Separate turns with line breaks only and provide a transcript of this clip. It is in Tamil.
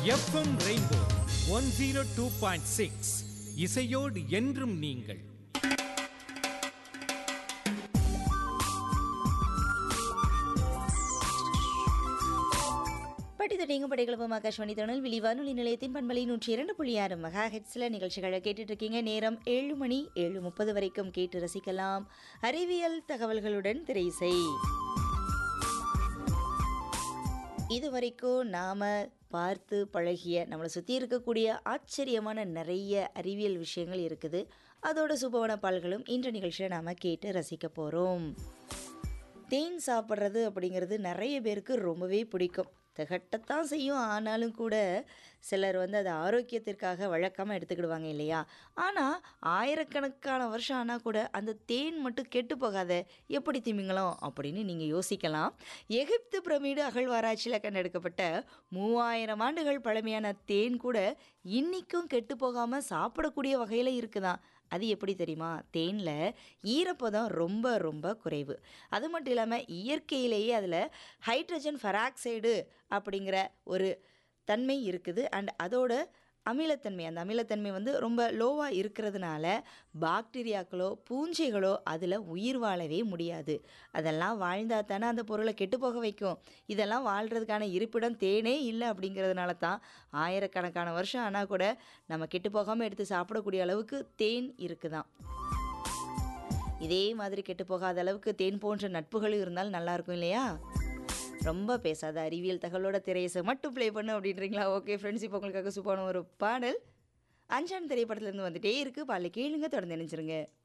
FM Rainbow one zero two point six இசையோடு என்றும் நீங்கள்
படித்த நீங்க படைகளப்பம் ஆகாஷ்வாணி திருநெல்வேலி வானொலி நிலையத்தின் பண்பலை நூற்றி இரண்டு புள்ளி ஆறு மெகா ஹெட்ஸில் நிகழ்ச்சிகளை கேட்டுட்டு இருக்கீங்க நேரம் ஏழு மணி ஏழு முப்பது வரைக்கும் கேட்டு ரசிக்கலாம் அறிவியல் தகவல்களுடன் திரைசை இது வரைக்கும் நாம பார்த்து பழகிய நம்மளை சுற்றி இருக்கக்கூடிய ஆச்சரியமான நிறைய அறிவியல் விஷயங்கள் இருக்குது அதோட சுபவன பால்களும் இன்ற நிகழ்ச்சியில் நாம் கேட்டு ரசிக்க போகிறோம் தேன் சாப்பிட்றது அப்படிங்கிறது நிறைய பேருக்கு ரொம்பவே பிடிக்கும் திகட்டத்தான் செய்யும் ஆனாலும் கூட சிலர் வந்து அதை ஆரோக்கியத்திற்காக வழக்கமாக எடுத்துக்கிடுவாங்க இல்லையா ஆனால் ஆயிரக்கணக்கான வருஷம் ஆனால் கூட அந்த தேன் மட்டும் கெட்டு போகாத எப்படி திமிங்கலம் அப்படின்னு நீங்கள் யோசிக்கலாம் எகிப்து பிரமிடு அகழ்வாராய்ச்சியில் கண்டெடுக்கப்பட்ட மூவாயிரம் ஆண்டுகள் பழமையான தேன் கூட இன்றைக்கும் கெட்டு போகாமல் சாப்பிடக்கூடிய வகையில் இருக்குதான் அது எப்படி தெரியுமா தேனில் ஈரப்பதம் ரொம்ப ரொம்ப குறைவு அது மட்டும் இல்லாமல் இயற்கையிலேயே அதில் ஹைட்ரஜன் ஃபெராக்சைடு அப்படிங்கிற ஒரு தன்மை இருக்குது அண்ட் அதோட அமிலத்தன்மை அந்த அமிலத்தன்மை வந்து ரொம்ப லோவாக இருக்கிறதுனால பாக்டீரியாக்களோ பூஞ்சைகளோ அதில் உயிர் வாழவே முடியாது அதெல்லாம் வாழ்ந்தா தானே அந்த பொருளை கெட்டு போக வைக்கும் இதெல்லாம் வாழ்கிறதுக்கான இருப்பிடம் தேனே இல்லை அப்படிங்கிறதுனால தான் ஆயிரக்கணக்கான வருஷம் ஆனால் கூட நம்ம கெட்டு போகாமல் எடுத்து சாப்பிடக்கூடிய அளவுக்கு தேன் இருக்குதான் இதே மாதிரி கெட்டு போகாத அளவுக்கு தேன் போன்ற நட்புகளும் இருந்தால் நல்லா இருக்கும் இல்லையா ரொம்ப பேசாத அறிவியல் தகவலோட திரையசை மட்டும் ப்ளே பண்ணு அப்படின்றீங்களா ஓகே ஃப்ரெண்ட்ஸ் இப்போ உங்களுக்காக சூப்பான ஒரு பாடல் அஞ்சான் திரைப்படத்துலேருந்து வந்துட்டே இருக்குது பாலை கேளுங்க தொடர்ந்து நினைச்சிருங்க